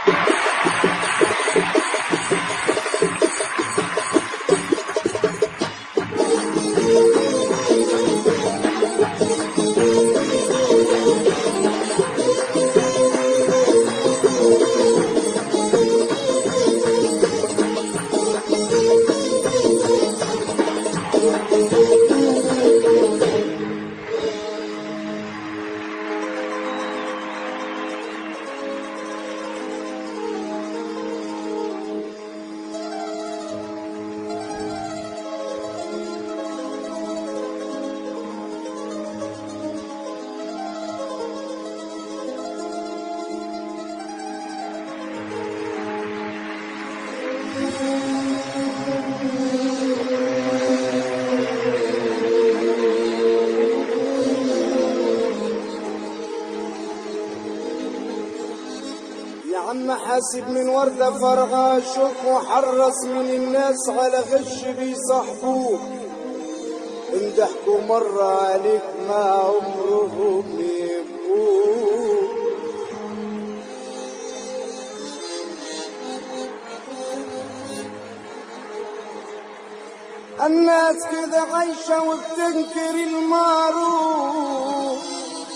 يا عم حاسب من وردة فرغة شوك وحرص من الناس على غش بيصاحبوك ان ضحكوا مرة عليك ما عمرهم يبقوك الناس كده عايشة وبتنكر المعروف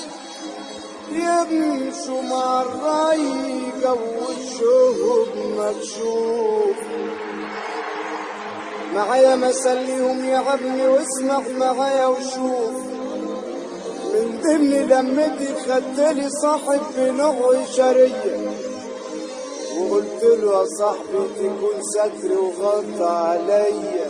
يمشوا مع الرايقة ووشهم مكشوف معايا مسليهم يا عمي واسمع معايا وشوف من ضمن لمتي خدتلي صاحب بنوع شرية وقلت له يا صاحبي تكون ستر وغطى عليا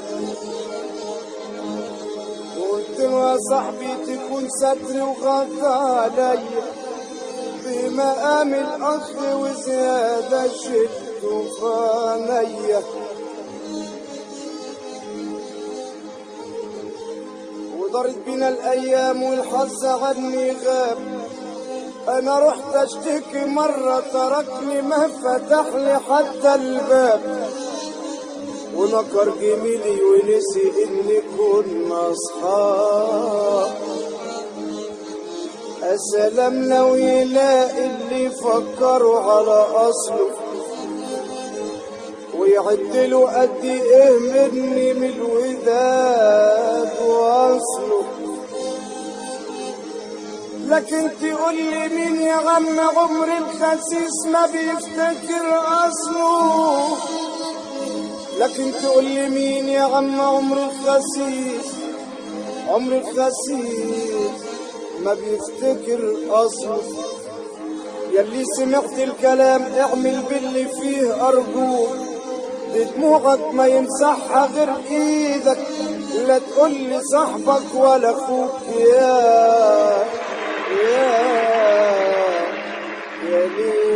وقلت له يا صاحبي تكون ستر وغطى عليا بمقام الأخ وزيادة شدوا فانية ودارت بينا الأيام والحظ عني غاب أنا رحت أشتكي مرة تركني ما فتح لي حتى الباب ونكر جميلي ونسي إن كنا أصحاب السلام لو يلاقي اللي يفكروا على أصله ويعدلوا قد إيه مني من الوداد وأصله لكن تقول لي مين يا عم عمر الخسيس ما بيفتكر أصله لكن تقول لي مين يا عم عمر الخسيس عمر الخسيس ما بيفتكر أصله يلي سمعت الكلام اعمل باللي فيه أرجوك دي دموعك ما يمسحها غير ايدك لا تقول لي صاحبك ولا اخوك يا يا يا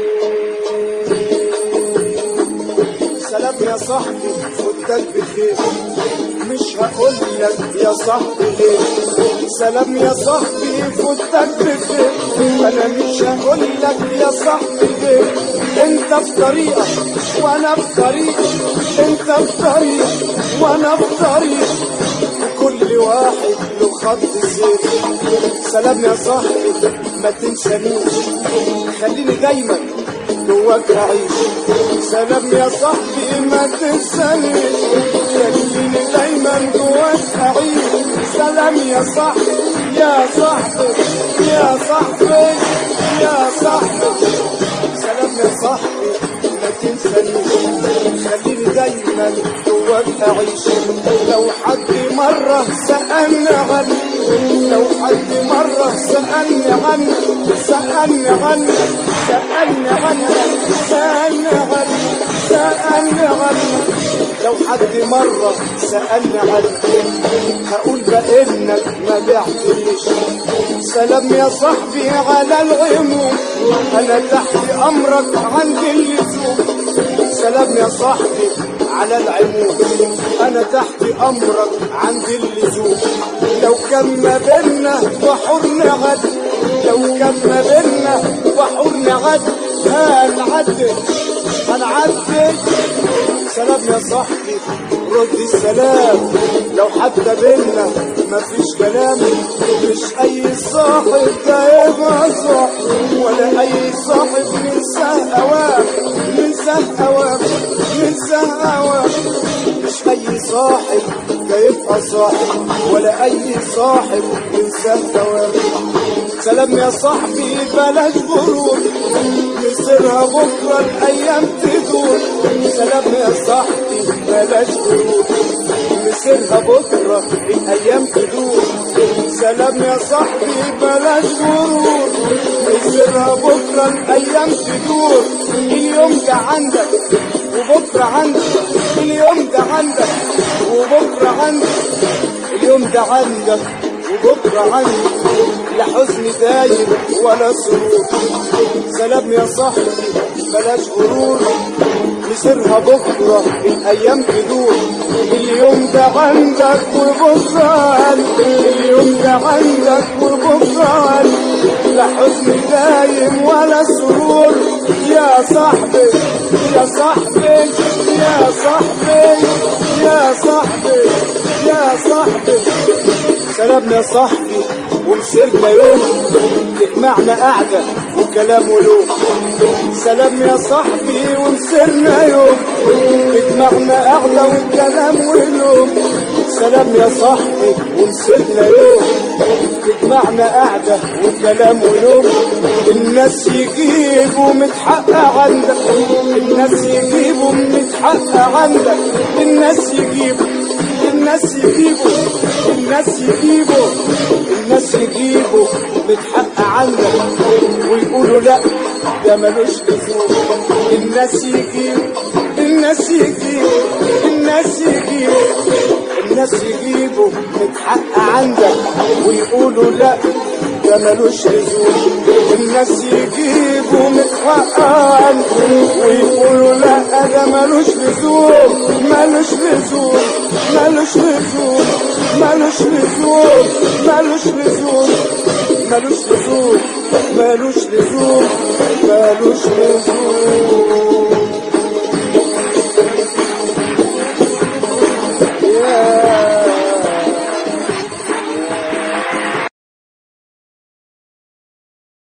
ليه سلام يا صاحبي فوتك بخير مش هقول لك يا صاحبي ليه سلام يا صاحبي فوتك بخير انا مش هقول لك يا صاحبي ليه انت في طريقك وانا في طريقي انت في طريق وانا في طريق كل واحد له خط سير سلام يا صاحبي ما تنسانيش خليني دايما جواك اعيش سلام يا صاحبي ما تنسانيش خليني دايما جواك اعيش سلام يا صاحبي يا صاحبي يا صاحبي يا صاحبي سلام يا صاحبي ما تنسانيش خليني دايما جواك اعيش لو حد مرة سألني عنك لو حد مرة سألني عنك سألني عنك سألني عنك سألني عنك سألني عنك لو حد مرة سألني عنك هقول بإنك ما بعتليش سلام يا صاحبي على العموم أنا تحت أمرك عندي اللزوم سلام يا صاحبي على العموم انا تحت امرك عندي اللزوم لو كان ما بينا وحورنا غد لو كان ما بينا وحورنا غد هنعدي هنعدي سلام يا صاحبي رد السلام لو حتى بينا مفيش كلام مش اي صاحب ده يبقى صاحب ولا اي صاحب ننسى اوام صاحب ولا اي صاحب ينسى الدوام سلام يا صاحبي بلاش غرور نسيرها بكره الايام تدور سلام يا صاحبي بلاش غرور نسيرها بكره الايام تدور سلام يا صاحبي بلاش غرور نسيرها بكره الايام تدور اليوم ده عندك وبكره عندك اليوم ده عندك وبكره عندك اليوم ده عندك وبكره عندك لا حزن دايم ولا سرور سلام يا صاحبي بلاش غرور نسيرها بكرة الأيام تدور اليوم ده عندك وبكرة عندك اليوم ده عندك وبكرة عندك لا حزن دايم ولا سرور يا صاحبي يا صاحبي يا صاحبي يا صاحبي يا صاحبي سلامنا يا صاحبي ومسيرنا يوم تجمعنا قعدة وكلام ولوم سلام يا صاحبي ومسيرنا يوم تجمعنا قعدة وكلام ولوم سلام يا صاحبي ومسيرنا يوم تجمعنا قعدة وكلام ولوم الناس يجيبوا متحقق عندك الناس يجيبوا متحقق عندك الناس يجيبوا الناس يجيبوا الناس يجيبوا الناس يجيبوا متحقق عندك ويقولوا لا ده ملوش لزوم الناس يجيبوا الناس يجيبوا الناس يجيبوا الناس يجيبوا متحقق عندك ويقولوا لا ده ملوش لزوم الناس يجيبوا متحقق عندك ويقولوا لا ده ملوش لزوم ملوش لزوم ملوش لزوم ملوش لزوم ملوش لزوم ملوش لزوم ملوش لزوم ملوش لزوم